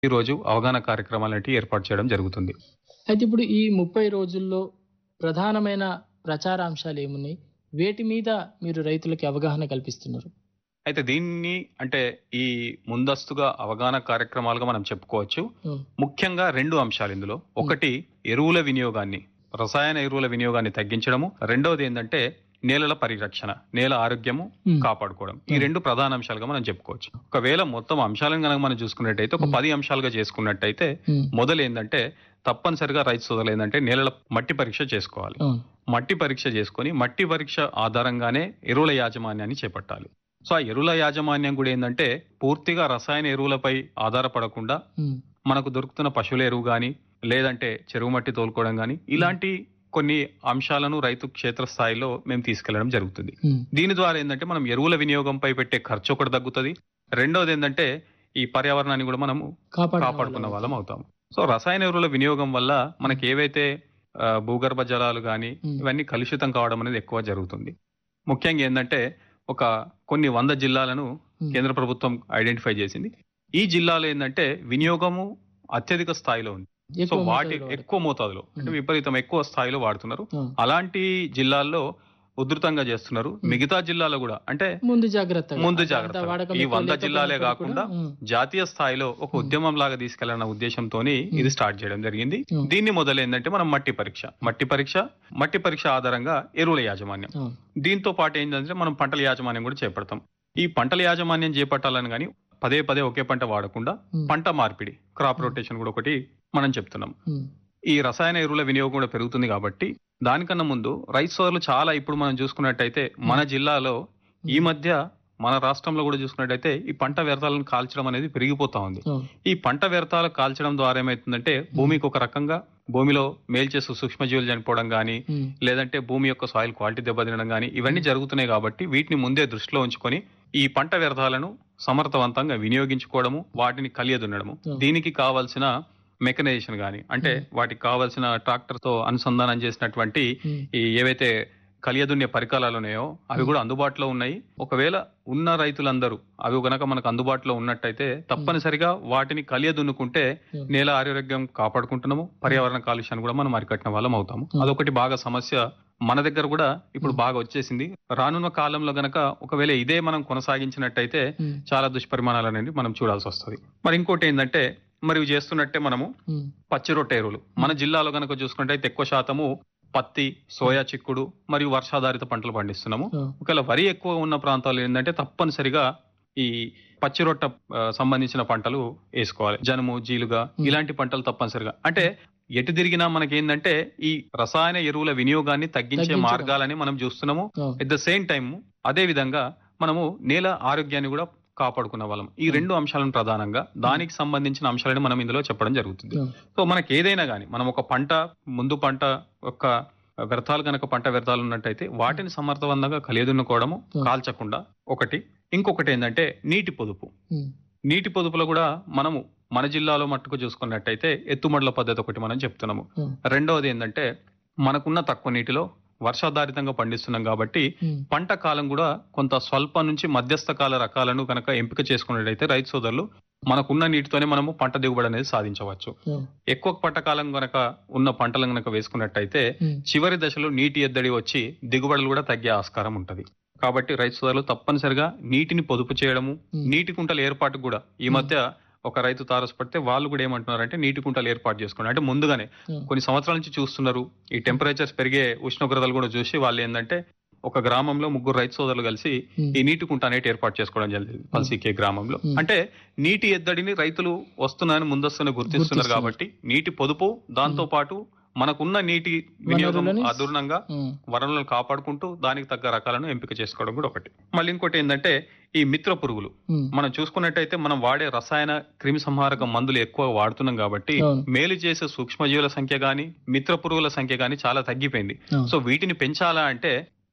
ఈ రోజు అవగాహన కార్యక్రమాలు అనేవి ఏర్పాటు చేయడం జరుగుతుంది అయితే ఇప్పుడు ఈ ముప్పై రోజుల్లో ప్రధానమైన ప్రచారాంశాలు ఏమున్నాయి వేటి మీద మీరు రైతులకి అవగాహన కల్పిస్తున్నారు అయితే దీన్ని అంటే ఈ ముందస్తుగా అవగాహన కార్యక్రమాలుగా మనం చెప్పుకోవచ్చు ఉమ్, ముఖ్యంగా రెండు అంశాలు ఇందులో ఒకటి ఎరువుల వినియోగాన్ని రసాయన ఎరువుల వినియోగాన్ని తగ్గించడము రెండవది ఏంటంటే నేలల పరిరక్షణ నేల ఆరోగ్యము ఉమ్, కాపాడుకోవడం ఈ Hmm. రెండు ప్రధాన అంశాలుగా మనం చెప్పుకోవచ్చు ఒకవేళ మొత్తం అంశాలను కనుక మనం చూసుకున్నట్టయితే ఒక Hmm. పది అంశాలుగా చేసుకున్నట్టయితే ఉమ్, మొదలు ఏంటంటే తప్పనిసరిగా రైతు సోదరులు ఏంటంటే నేలల మట్టి పరీక్ష చేసుకోవాలి అవును, మట్టి పరీక్ష చేసుకొని మట్టి పరీక్ష ఆధారంగానే ఎరువుల యాజమాన్యాన్ని చేపట్టాలి సో ఆ ఎరువుల యాజమాన్యం కూడా ఏంటంటే పూర్తిగా రసాయన ఎరువులపై ఆధారపడకుండా ఉమ్, మనకు దొరుకుతున్న పశువుల ఎరువు కానీ లేదంటే చెరువు మట్టి తోలుకోవడం కానీ ఇలాంటి కొన్ని అంశాలను రైతు క్షేత్రస్థాయిలో మేము తీసుకెళ్లడం జరుగుతుంది ఉమ్, దీని ద్వారా ఏంటంటే మనం ఎరువుల వినియోగంపై పెట్టే ఖర్చు ఒకటి తగ్గుతుంది రెండవది ఏంటంటే ఈ పర్యావరణాన్ని కూడా మనము కాపాడుకున్న కాపాడుకున్న వాళ్ళం. వాళ్ళం అవుతాం సో రసాయన ఎరువుల వినియోగం వల్ల మనకి ఏవైతే ఆ, భూగర్భ జలాలు కానీ ఉమ్, ఇవన్నీ కలుషితం కావడం అనేది ఎక్కువ జరుగుతుంది ముఖ్యంగా ఏంటంటే ఒక కొన్ని వంద జిల్లాలను ఉమ్, కేంద్ర ప్రభుత్వం ఐడెంటిఫై చేసింది ఈ జిల్లాలో ఏంటంటే వినియోగము అత్యధిక స్థాయిలో ఉంది సో ఎక్కువ వాటి మోతాదులో వాడతారు. ఎక్కువ మోతాదులో అంటే ఉమ్. విపరీతం ఎక్కువ స్థాయిలో వాడుతున్నారు ఉమ్, అలాంటి జిల్లాల్లో ఉధృతంగా చేస్తున్నారు మిగతా జిల్లాలో కూడా అంటే ముందు జాగ్రత్త ముందు జాగ్రత్త. ఈ వంద జిల్లాలే కాకుండా జాతీయ స్థాయిలో ఒక ఉమ్. ఉద్యమం లాగా తీసుకెళ్లన్న ఉద్దేశంతో ఇది స్టార్ట్ చేయడం జరిగింది ఉమ్. దీన్ని మొదలైందంటే మనం మట్టి పరీక్ష మట్టి పరీక్ష మట్టి పరీక్ష ఆధారంగా ఎరువుల యాజమాన్యం దీంతో పాటు ఏంటంటే మనం పంటల యాజమాన్యం కూడా చేపడతాం ఈ పంటల యాజమాన్యం చేపట్టాలని కానీ పదే పదే ఒకే పంట వాడకుండా పంట మార్పిడి క్రాప్ రొటేషన్ కూడా ఒకటి మనం చెప్తున్నాం ఈ రసాయన ఎరువుల వినియోగం కూడా పెరుగుతుంది కాబట్టి దానికన్నా ముందు రైతు సోదరులు చాలా ఇప్పుడు మనం చూసుకున్నట్టయితే మన జిల్లాలో ఈ మధ్య మన రాష్ట్రంలో కూడా చూసుకున్నట్టయితే ఈ పంట వ్యర్థాలను కాల్చడం అనేది పెరిగిపోతా ఉంది ఈ పంట వ్యర్థాలు కాల్చడం ద్వారా ఏమవుతుందంటే భూమికి ఒక రకంగా భూమిలో మేల్చేసు సూక్ష్మజీవులు చనిపోవడం కానీ లేదంటే భూమి యొక్క సాయిల్ క్వాలిటీ దెబ్బతినడం కానీ ఇవన్నీ జరుగుతున్నాయి కాబట్టి వీటిని ముందే దృష్టిలో ఉంచుకొని ఈ పంట వ్యర్థాలను సమర్థవంతంగా వినియోగించుకోవడము వాటిని కలియదున్నడము Hmm. దీనికి కావాల్సిన మెకనైజేషన్ కానీ అంటే వాటికి కావాల్సిన ట్రాక్టర్ తో అనుసంధానం చేసినటువంటి ఈ ఏవైతే కలియదున్నే పరికరాలు ఉన్నాయో అవి కూడా అందుబాటులో ఉన్నాయి ఒకవేళ ఉన్న రైతులందరూ అవి గనక మనకు అందుబాటులో ఉన్నట్టయితే తప్పనిసరిగా వాటిని కలియదున్నుకుంటే Hmm. నేల ఆరోగ్యం కాపాడుకుంటున్నాము పర్యావరణ కాలుష్యాన్ని కూడా మనం అరికట్టిన వాళ్ళం అవుతాము Hmm. అదొకటి బాగా సమస్య మన దగ్గర కూడా ఇప్పుడు బాగా వచ్చేసింది రానున్న కాలంలో గనక ఒకవేళ ఇదే మనం కొనసాగించినట్టయితే చాలా దుష్పరిమాణాలు అనేది మనం చూడాల్సి వస్తుంది మరి ఇంకోటి ఏంటంటే మరి ఇవి చేస్తున్నట్టే మనము పచ్చి రొట్టె ఎరువులు మన జిల్లాలో కనుక చూసుకుంటే అయితే ఎక్కువ శాతము పత్తి సోయా చిక్కుడు మరియు వర్షాధారిత పంటలు పండిస్తున్నాము ఒకవేళ వరి ఎక్కువ ఉన్న ప్రాంతాల్లో ఏంటంటే తప్పనిసరిగా ఈ పచ్చి రొట్ట ఆ, సంబంధించిన పంటలు వేసుకోవాలి జనుము జీలుగా Hmm. ఇలాంటి పంటలు తప్పనిసరిగా అంటే ఎటు తిరిగినా మనకి ఏంటంటే ఈ రసాయన ఎరువుల వినియోగాన్ని తగ్గించే తగ్గించడం. మార్గాలని మనం చూస్తున్నాము ఎట్ ద సేమ్ టైం అదే విధంగా మనము నేల ఆరోగ్యాన్ని కూడా కాపాడుకున్న వాళ్ళం ఈ Hmm. రెండు అంశాలను ప్రధానంగా దానికి సంబంధించిన అంశాలను మనం ఇందులో చెప్పడం జరుగుతుంది సో మనకి ఏదైనా కానీ మనం ఒక పంట ముందు పంట యొక్క వ్యర్థాలు కనుక పంట వ్యర్థాలు ఉన్నట్టయితే వాటిని సమర్థవంతంగా కలియదున్నుకోవడము Hmm. కాల్చకుండా ఒకటి ఇంకొకటి ఏంటంటే నీటి పొదుపు నీటి పొదుపులో కూడా మనము మన జిల్లాలో మట్టుకు చూసుకున్నట్టయితే ఎత్తుమడుల పద్ధతి ఒకటి మనం చెప్తున్నాము రెండవది ఏంటంటే మనకున్న తక్కువ నీటిలో వర్షాధారితంగా పండిస్తున్నాం కాబట్టి పంట కాలం కూడా కొంత స్వల్ప నుంచి మధ్యస్థ కాల రకాలను కనుక ఎంపిక చేసుకున్నట్టయితే రైతు సోదరులు మనకున్న నీటితోనే మనము పంట దిగుబడి అనేది సాధించవచ్చు ఎక్కువ పంట కాలం కనుక ఉన్న పంటలను కనుక వేసుకున్నట్టయితే చివరి దశలో నీటి ఎద్దడి వచ్చి దిగుబడులు కూడా తగ్గే ఆస్కారం ఉంటది కాబట్టి రైతు సోదరులు తప్పనిసరిగా నీటిని పొదుపు చేయడము నీటి కుంటల ఏర్పాటు కూడా ఈ మధ్య ఒక రైతు తారసపడితే వాళ్ళు కూడా ఏమంటున్నారంటే నీటి కుంటలు ఏర్పాటు చేసుకోండి అంటే ముందుగానే కొన్ని సంవత్సరాల నుంచి చూస్తున్నారు ఈ టెంపరేచర్స్ పెరిగే ఉష్ణోగ్రతలు కూడా చూసి వాళ్ళు ఏంటంటే ఒక గ్రామంలో ముగ్గురు రైతు సోదరులు కలిసి ఈ నీటి కుంట అనేది ఏర్పాటు చేసుకోవడం జరిగింది పల్సీకే గ్రామంలో Hmm. అంటే నీటి ఎద్దడిని రైతులు వస్తున్నారని ముందస్తున్న గుర్తిస్తున్నారు గుర్తిస్తున్నారు. కాబట్టి నీటి పొదుపు దాంతో పాటు మనకున్న నీటి వినియోగం వనరులని- అదూర్ణంగా వనరులను కాపాడుకుంటూ దానికి తగ్గ రకాలను ఎంపిక చేసుకోవడం కూడా ఒకటి మళ్ళీ ఇంకోటి ఏంటంటే ఈ మిత్ర పురుగులు మనం చూసుకున్నట్టయితే మనం వాడే రసాయన క్రిమి సంహారక మందులు ఎక్కువ వాడుతున్నాం కాబట్టి అవును. మేలు చేసే సూక్ష్మజీవుల సంఖ్య గాని మిత్ర పురుగుల సంఖ్య గాని చాలా తగ్గిపోయింది సో వీటిని పెంచాలా అంటే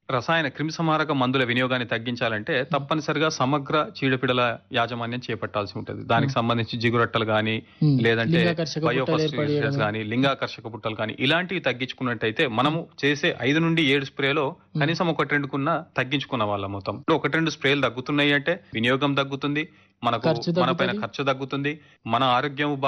రసాయన క్రిమిసంహారక మందుల వినియోగాన్ని తగ్గించాలంటే తప్పనిసరిగా సమగ్ర చీడపీడల యాజమాన్యం చేపట్టాల్సి ఉంటుంది దానికి సంబంధించి జిగురట్టలు గాని ఉమ్. లేదంటే లింగాకర్షక బుట్టలు బయోఫాస్ఫేట్స్ ఏర్పడేయడం. కానీ లింగాకర్షక బుట్టలు కానీ ఇలాంటివి తగ్గించుకున్నట్టయితే మనము చేసే ఐదు నుండి ఏడు స్ప్రేలో కనీసం ఒకటి రెండుకున్న తగ్గించుకున్న వాళ్ళ మొత్తం ఒకటి రెండు స్ప్రేలు తగ్గుతున్నాయి అంటే వినియోగం తగ్గుతుంది మనకు ఖర్చు మన పైన తగ్గుతుంది. ఖర్చు తగ్గుతుంది మన ఆరోగ్యం